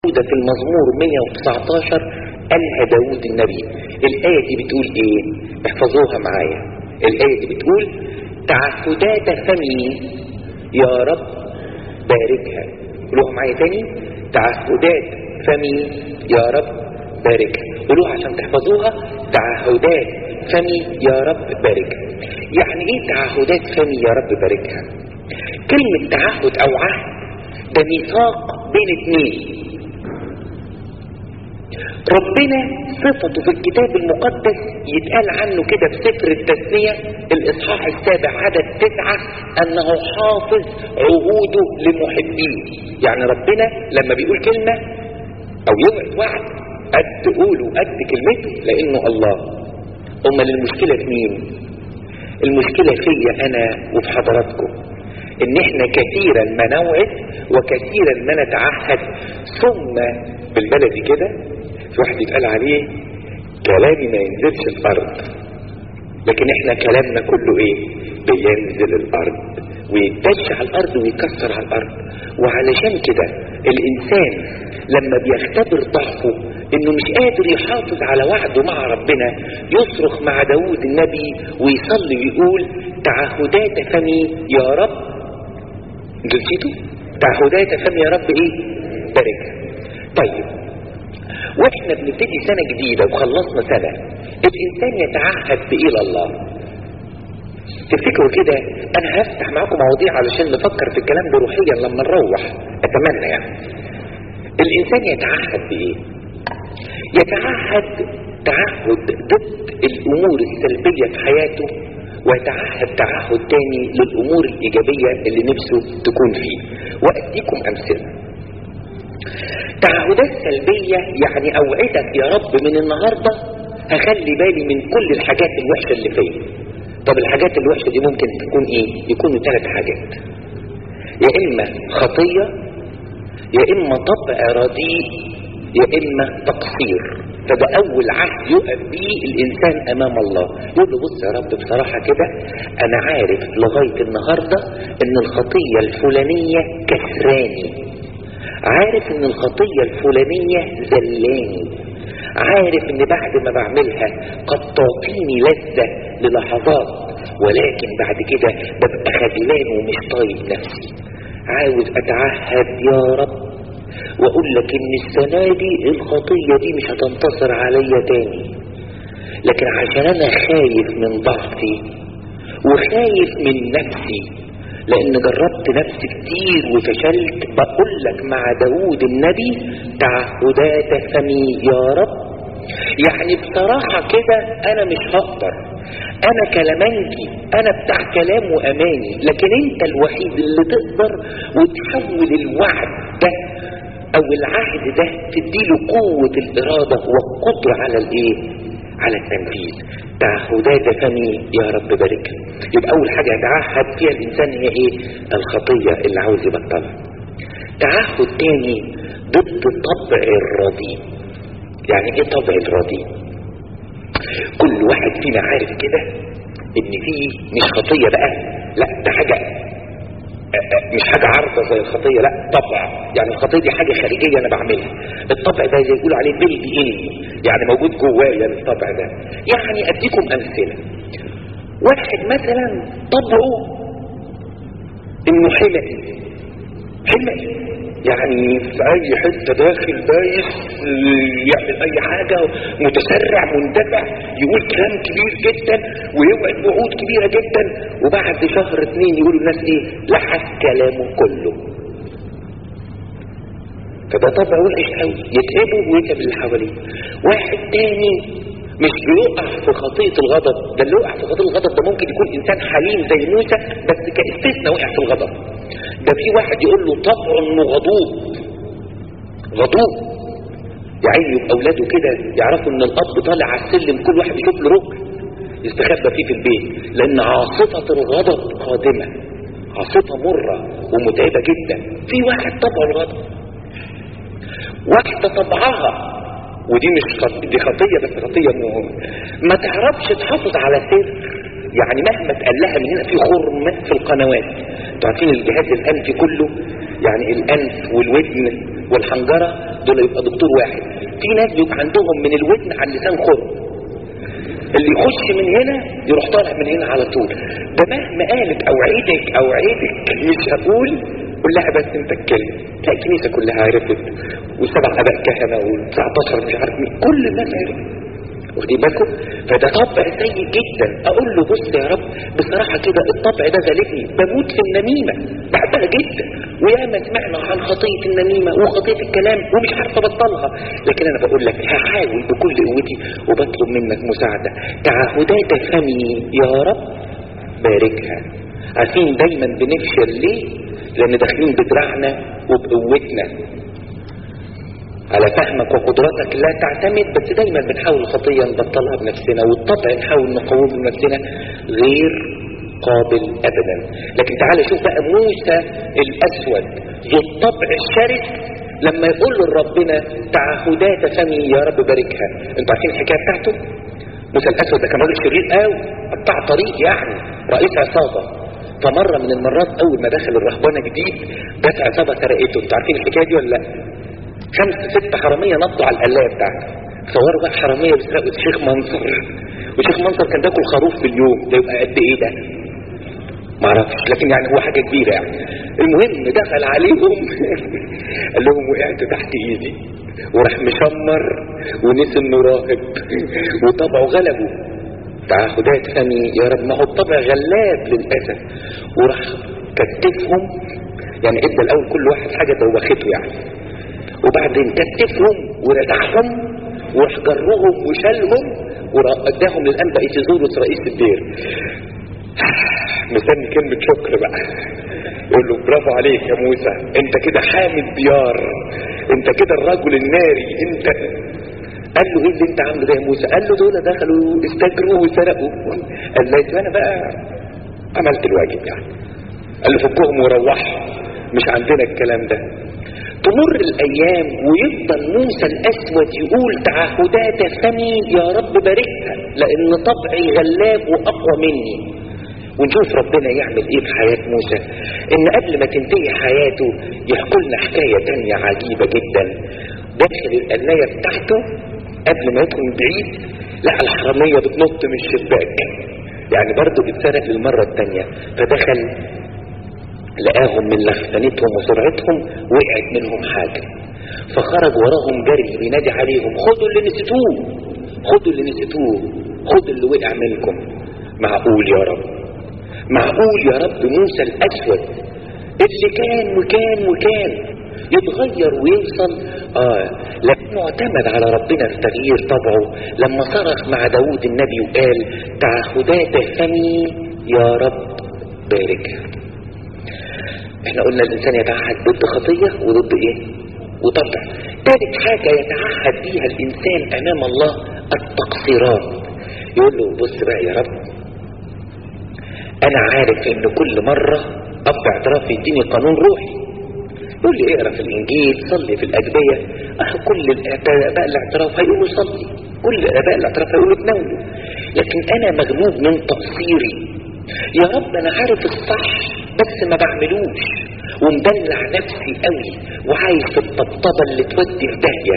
موجودة في المزمور 119 قالها داود النبي الآية دي بتقول ايه احفظوها معايا الآية دي بتقول تعهدات فمي يا رب باركها قولوها معايا تاني تعهدات فمي يا رب باركها قولوها عشان تحفظوها تعهدات فمي يا رب باركها يعني ايه تعهدات فمي يا رب باركها كلمة تعهد او عهد ده ميثاق بين اتنين ربنا صفته في الكتاب المقدس يتقال عنه كده في سفر التثنية الإصحاح السابع عدد تسعة أنه حافظ عهوده لمحبيه يعني ربنا لما بيقول كلمة أو يوعد وعد قد قوله قد كلمته لأنه الله أمال المشكلة في مين المشكلة فيا أنا وفي حضراتكم ان احنا كثيرا ما نوعد وكثيرا ما نتعهد ثم بالبلدي كده في واحد يتقال عليه كلامي ما ينزلش الارض لكن احنا كلامنا كله ايه بينزل الارض ويتدش على الارض ويكسر على الارض وعلشان كده الانسان لما بيختبر ضعفه انه مش قادر يحافظ على وعده مع ربنا يصرخ مع داود النبي ويصلي ويقول تعهدات فمي يا رب انتوا نسيتوا تعهدات فمي يا رب ايه بارك طيب واحنا بنبتدي سنة جديدة وخلصنا سنة الانسان يتعهد بايه لله تفتكروا كده انا هفتح معاكم مواضيع علشان نفكر في الكلام ده روحيا لما نروح اتمنى يعني الانسان يتعهد بايه يتعهد تعهد ضد الامور السلبية في حياته ويتعهد تعهد تاني للامور الايجابية اللي نفسه تكون فيه واديكم امثله تعهدات سلبية يعني اوعدك يا رب من النهاردة هخلي بالي من كل الحاجات الوحشة اللي فيا طب الحاجات الوحشة دي ممكن تكون ايه يكونوا ثلاث حاجات يا اما خطية يا اما طبع رديء يا اما تقصير فده اول عهد يقف بيه الانسان امام الله يقول له بص يا رب بصراحة كده انا عارف لغاية النهاردة ان الخطية الفلانية كسراني عارف ان الخطية الفلانية زلاني عارف ان بعد ما بعملها قد تعطيني لذة للحظات ولكن بعد كده ببقى خجلان ومش طايق نفسي عاوز اتعهد يا رب واقول لك ان السنة دي الخطية دي مش هتنتصر عليا تاني لكن عشان انا خايف من ضعفي وخايف من نفسي لان جربت نفسي كتير وفشلت بقول لك مع داود النبي تعهدات فمي يا رب يعني بصراحة كده انا مش هقدر انا كلامنجي انا بتاع كلام واماني لكن انت الوحيد اللي تقدر وتحول الوعد ده او العهد ده تديله قوة الارادة والقدرة على الايه على التنفيذ تعهدات فمي يا رب بارك يبقى اول حاجة يتعهد فيها الانسان هي ايه الخطية اللي عاوز يبطلها تعهد تاني ضد طبع الرديء يعني ايه طبع الرديء كل واحد فينا عارف كده ان فيه مش خطية بقى لا ده حاجة مش حاجة عارضة زي الخطية لا طبع يعني الخطية دي حاجة خارجية انا بعملها الطبع ده زي يقول عليه بيلد ان يعني موجود جوايا الطبع ده يعني اديكم امثلة واحد مثلا طبعه انه حمقي حمقي يعني في اي حتة داخل بايس يعمل اي حاجة متسرع مندفع يقول كلام كبير جدا ويوعد وعود كبيرة جدا وبعد شهر اتنين يقولوا الناس ايه لحس كلامه كله فده طبع وحش قوي يتعبه ويتعب اللي حواليه واحد تاني مش بيقع في خطية الغضب ده اللي وقع في خطية الغضب ده ممكن يكون انسان حليم زي موسى بس كاستثناء وقع في الغضب ده في واحد يقول له طبع انه غضوب غضوب يعني اولاده كده يعرفوا ان الاب طالع على السلم كل واحد يشوف له ركن يستخبى فيه في البيت لان عاصفة الغضب قادمة عاصفة مرة ومتعبة جدا في واحد طبعه الغضب واحدة طبعها ودي مش خط... دي خطية بس خطية مهم. ما تعرفش تحافظ على سر يعني مهما تقال لها من هنا في خرم في القنوات انتوا عارفين الجهاز الانفي كله يعني الانف والودن والحنجرة دول يبقى دكتور واحد في ناس بيبقى عندهم من الودن على اللسان خرم اللي يخش من هنا يروح طالع من هنا على طول ده مهما قالت اوعدك اوعدك مش هقول قول لها بس انت اتكلم تلاقي الكنيسه كلها عرفت وسبع اباء كهنه و19 مش عارف مين كل الناس عرفت واخدين بالكم فده طبع سيء جدا اقول له بص يا رب بصراحه كده الطبع ده غالبني بموت في النميمه بحبها جدا وياما سمعنا عن خطيه النميمه وخطيه الكلام ومش عارف ابطلها لكن انا بقول لك هحاول بكل قوتي وبطلب منك مساعده تعهدات فمي يا رب باركها عارفين دايما بنفشل ليه لان داخلين بدراعنا وبقوتنا على فهمك وقدرتك لا تعتمد بس دايما بنحاول الخطية نبطلها بنفسنا والطبع نحاول نقومه بنفسنا غير قابل ابدا لكن تعال شوف بقى موسى الاسود ذو الطبع الشرس لما يقول لربنا تعهدات فمي يا رب باركها انتوا عارفين الحكايه بتاعته موسى الاسود ده كان راجل شرير قوي بتاع طريق يعني رئيس عصابه فمره من المرات اول ما دخل الرهبانه جديد جت عصابه سرقته انتوا عارفين الحكايه دي ولا لا خمس ست حراميه نطوا على القلايه بتاعته تصوروا بقى حراميه بيسرقوا الشيخ منصور والشيخ منصور كان بياكل خروف في اليوم ده يبقى قد ايه ده؟ معرفش لكن يعني هو حاجه كبيره يعني المهم دخل عليهم قال لهم وقعت تحت ايدي وراح مشمر ونسي انه راهب وطبعه غلبه تعهدات فمي يا رب ما هو الطبع غلاب للاسف وراح كتفهم يعني ادى الاول كل واحد حاجه دوخته يعني وبعدين كتفهم ورزعهم وراح جرهم وشالهم واداهم للانبا ايتيزوروس رئيس الدير مستني كلمة شكر بقى يقول له برافو عليك يا موسى انت كده حامي الديار انت كده الرجل الناري انت قال له ايه اللي انت عامله ده يا موسى قال له دول دخلوا استجروا وسرقوا قال له انا بقى عملت الواجب يعني قال له فكهم وروحوا مش عندنا الكلام ده تمر الايام ويفضل موسى الاسود يقول تعهدات فمي يا رب باركها لان طبعي غلاب واقوى مني ونشوف ربنا يعمل ايه في حياة موسى ان قبل ما تنتهي حياته يحكوا لنا حكاية تانية عجيبة جدا داخل القلاية بتاعته قبل ما يدخل من بعيد لقى الحرامية بتنط من الشباك يعني برضه بيتسرق للمرة التانية فدخل لقاهم من لخفنتهم وسرعتهم وقعت منهم حاجة فخرج وراهم جري بينادي عليهم خدوا اللي نسيتوه خدوا اللي نسيتوه خدوا اللي وقع منكم معقول يا رب معقول يا رب موسى الأسود اللي كان وكان وكان يتغير ويوصل آه لأنه اعتمد على ربنا في تغيير طبعه لما صرخ مع داود النبي وقال تعهدات فمي يا رب باركها احنا قلنا الانسان يتعهد ضد خطية وضد ايه وطبع ثالث حاجة يتعهد بيها الانسان امام الله التقصيرات يقول له بص بقى يا رب انا عارف ان كل مرة اب اعتراف يديني قانون روحي يقول لي اقرا في الانجيل صلي في الاجبية اه كل اباء الاعتراف هيقولوا صلي كل اباء الاعتراف هيقولوا تناولوا لكن انا مغلوب من تقصيري يا رب انا عارف الصح بس ما بعملوش ومدلع نفسي قوي وعايز في الطبطبة اللي تودي في داهية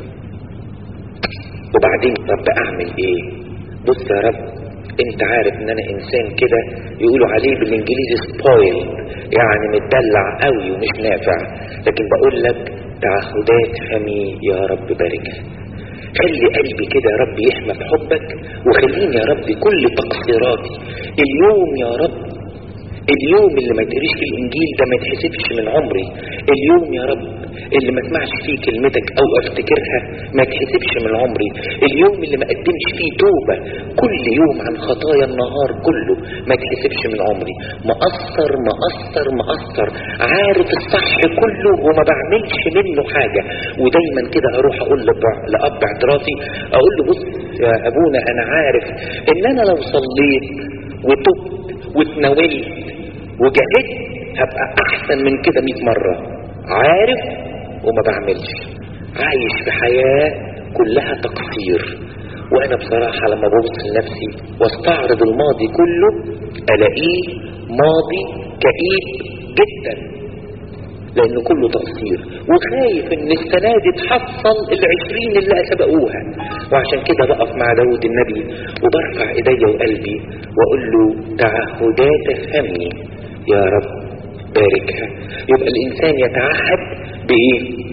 وبعدين طب اعمل ايه بص يا رب انت عارف ان انا انسان كده يقولوا عليه بالانجليزي سبويل يعني متدلع قوي ومش نافع لكن بقول لك تعهدات فمي يا رب باركها خلي قلبي كده يا رب يحمى في حبك وخليني يا رب كل تقصيراتي اليوم يا رب اليوم اللي ما يتقريش في الانجيل ده ما يتحسبش من عمري اليوم يا رب اللي ما اسمعش فيه كلمتك او افتكرها ما يتحسبش من عمري اليوم اللي ما قدمش فيه توبة كل يوم عن خطايا النهار كله ما يتحسبش من عمري مقصر مقصر مقصر عارف الصح كله وما بعملش منه حاجة ودايما كده اروح اقول لب- لاب اعترافي اقول له بص يا ابونا انا عارف ان انا لو صليت وتبت واتناولت وجاهدت هبقى احسن من كده 100 مرة عارف وما بعملش عايش في حياة كلها تقصير وانا بصراحة لما ببص لنفسي واستعرض الماضي كله الاقيه ماضي كئيب جدا لان كله تقصير وخايف ان السنة دي تحصل العشرين اللي سبقوها وعشان كده بقف مع داود النبي وبرفع ايدي وقلبي واقول له تعهدات فمي يا رب باركها يبقى الانسان يتعهد بايه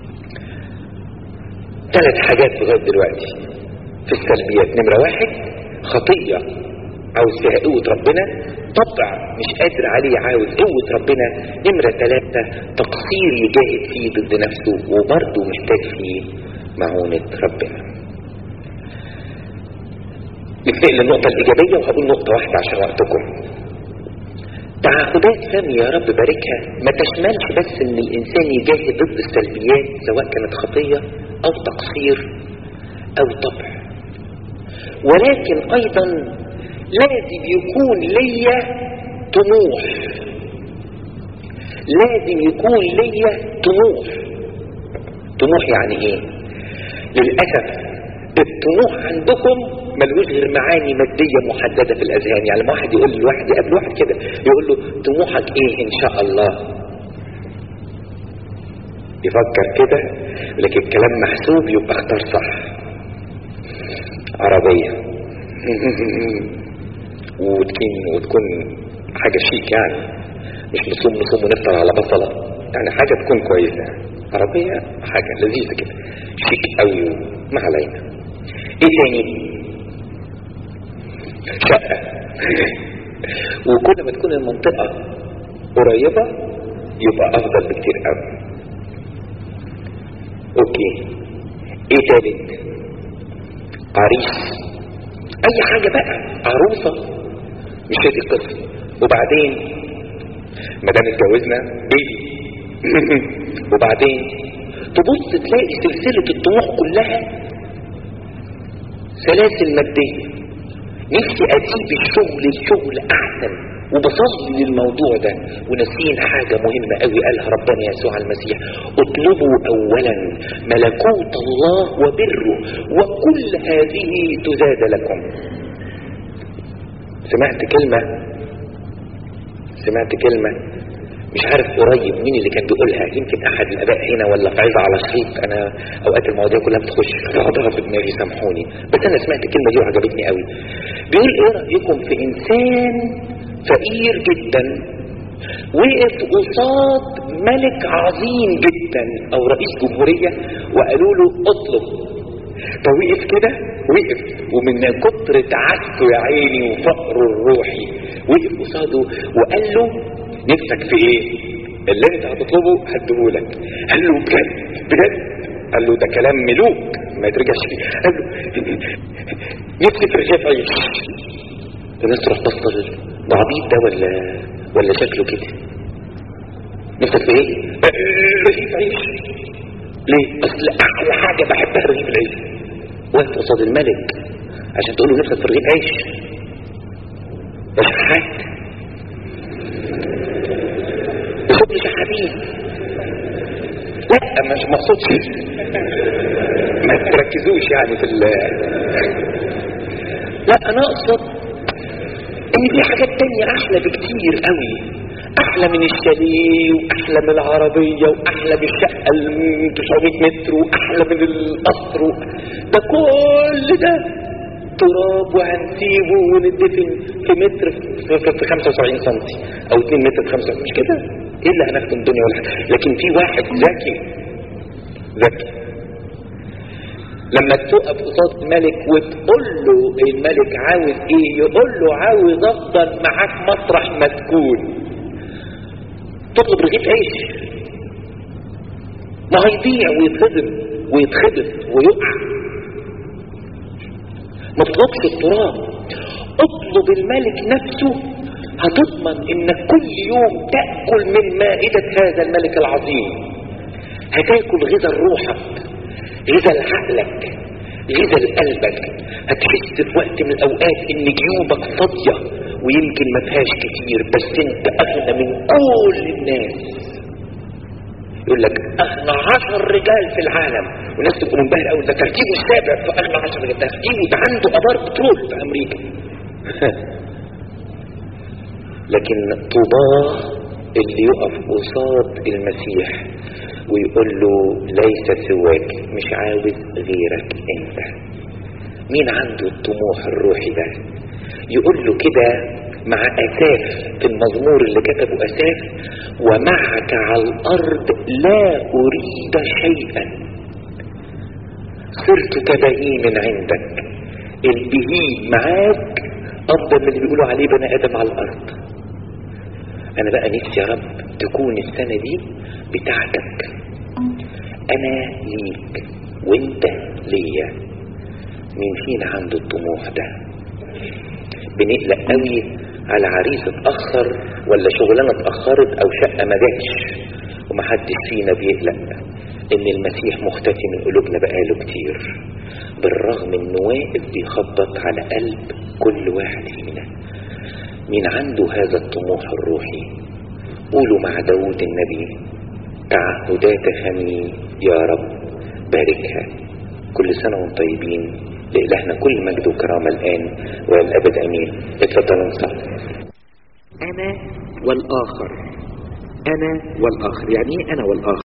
ثلاث حاجات لغايه دلوقتي في السلبيات نمره واحد خطيه عاوز فيها قوه ربنا طبع مش قادر عليه عاوز قوه ربنا نمره ثلاثه تقصير يجاهد فيه ضد نفسه وبرضه محتاج فيه معونه ربنا ننتقل للنقطة الإيجابية وهقول نقطة واحدة عشان وقتكم. تعهدات فم يا رب باركها ما تشملش بس إن الإنسان يجاهد ضد السلبيات سواء كانت خطية أو تقصير أو طبع. ولكن أيضا لازم يكون ليا طموح. لازم يكون ليا طموح. طموح يعني إيه؟ للأسف الطموح عندكم ملوش غير معاني مادية محددة في الأذهان يعني لما واحد يقول لواحد يقابل واحد كده يقول له طموحك إيه إن شاء الله يفكر كده لكن الكلام محسوب يبقى اختار صح عربية وتكون وتكون حاجة شيك يعني مش نصوم نصوم ونفطر على بصلة يعني حاجة تكون كويسة عربية حاجة لذيذة كده شيك قوي ما علينا ايه تاني شقة وكل ما تكون المنطقة قريبة يبقى افضل بكتير قوي اوكي ايه تالت عريس اي حاجة بقى عروسة مش هي دي القصة وبعدين ما دام اتجوزنا بيبي وبعدين تبص تلاقي سلسلة الطموح كلها سلاسل مادية نفسي اسيب الشغل الشغل احسن وبصلي للموضوع ده وناسين حاجة مهمة قوي قالها ربنا يسوع المسيح اطلبوا اولا ملكوت الله وبره وكل هذه تزاد لكم سمعت كلمة سمعت كلمة مش عارف قريب مين اللي كان بيقولها يمكن احد الاباء هنا ولا في عظة على الشريط انا اوقات المواضيع كلها بتخش في بعضها في دماغي سامحوني بس انا سمعت الكلمة دي وعجبتني قوي بيقول ايه رأيكم في انسان فقير جدا وقف قصاد ملك عظيم جدا او رئيس جمهورية وقالوا له اطلب فوقف كده وقف ومن كتر تعسه يا عيني وفقره الروحي وقف قصاده وقال له نفسك في ايه اللي انت هتطلبه هديهولك قال له بجد بجد قال له ده كلام ملوك ما يترجعش فيه قال له نفسي في رغيف عيش الناس تروح تصل ده عبيط ده ولا ولا شكله كده نفسك في ايه رغيف عيش ليه اصل احلى حاجه بحبها رغيف العيش واقف قصاد الملك عشان تقول له نفسك في رغيف عيش يا شحات شغل شحاتين لا مش مقصودش ما تركزوش يعني في ال لا انا اقصد ان في حاجات تانية احلى بكتير قوي احلى من الشاليه واحلى من العربية واحلى من الشقة ال 900 متر واحلى من القصر ده كل ده تراب وهنسيبه وندفن في متر في, في 75 سم او 2 متر في 5 مش كده ايه اللي هناخد الدنيا ولا حاجة لكن في واحد ذكي ذكي لما تقف قصاد الملك وتقول له الملك عاوز ايه يقول له عاوز افضل معاك مطرح ما تكون تطلب رغيف عيش ما هيضيع ويتهضم ويتخبط ويقع ما تطلبش التراب اطلب الملك نفسه هتضمن انك كل يوم تأكل من مائدة هذا الملك العظيم هتاكل غذاء روحك غذاء لعقلك غذاء لقلبك هتحس في وقت من الاوقات ان جيوبك فاضية ويمكن ما فيهاش كتير بس انت اغنى من كل الناس يقول لك اغنى عشر رجال في العالم والناس تبقى منبهر قوي ده ترتيبه السابع في اغنى عشر رجال ترتيبه ده عنده ابار بترول في امريكا لكن طوباه اللي يقف قصاد المسيح ويقول له ليس سواك مش عاوز غيرك انت مين عنده الطموح الروحي ده يقول له كده مع أساف في المزمور اللي كتبه أساف ومعك على الأرض لا أريد شيئا صرت كبهيم عندك البهيم معاك أفضل من اللي بيقولوا عليه بني آدم على الأرض أنا بقى نفسي يا رب تكون السنة دي بتاعتك أنا ليك وأنت ليا مين فينا عنده الطموح ده بنقلق قوي على عريس اتأخر ولا شغلانة اتأخرت أو شقة ما جاتش ومحدش فينا بيقلق إن المسيح مختفي من قلوبنا بقاله كتير بالرغم إنه واقف بيخبط على قلب كل واحد فينا مين عنده هذا الطموح الروحي قولوا مع داود النبي تعهدات فمي يا رب باركها كل سنة وانتم طيبين لإلهنا كل مجد وكرامة الآن والأبد أمين اتفضلوا نصلي أنا والآخر أنا والآخر يعني إيه أنا والآخر